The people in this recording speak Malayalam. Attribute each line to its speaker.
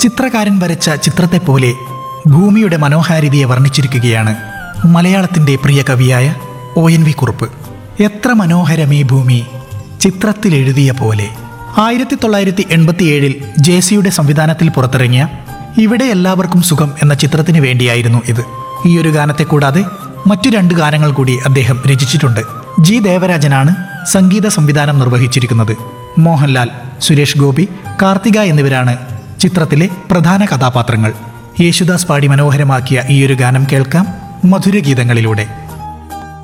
Speaker 1: ചിത്രകാരൻ വരച്ച ചിത്രത്തെപ്പോലെ ഭൂമിയുടെ മനോഹാരിതയെ വർണ്ണിച്ചിരിക്കുകയാണ് മലയാളത്തിൻ്റെ പ്രിയ കവിയായ ഒ എൻ വി കുറുപ്പ് എത്ര മനോഹരമീ ഭൂമി ചിത്രത്തിൽ എഴുതിയ പോലെ ആയിരത്തി തൊള്ളായിരത്തി എൺപത്തിയേഴിൽ ജെ സിയുടെ സംവിധാനത്തിൽ പുറത്തിറങ്ങിയ ഇവിടെ എല്ലാവർക്കും സുഖം എന്ന ചിത്രത്തിന് വേണ്ടിയായിരുന്നു ഇത് ഈ ഒരു ഗാനത്തെ കൂടാതെ മറ്റു രണ്ട് ഗാനങ്ങൾ കൂടി അദ്ദേഹം രചിച്ചിട്ടുണ്ട് ജി ദേവരാജനാണ് സംഗീത സംവിധാനം നിർവഹിച്ചിരിക്കുന്നത് മോഹൻലാൽ സുരേഷ് ഗോപി കാർത്തിക എന്നിവരാണ് ചിത്രത്തിലെ പ്രധാന കഥാപാത്രങ്ങൾ യേശുദാസ് പാടി മനോഹരമാക്കിയ ഈ ഒരു ഗാനം കേൾക്കാം മധുരഗീതങ്ങളിലൂടെ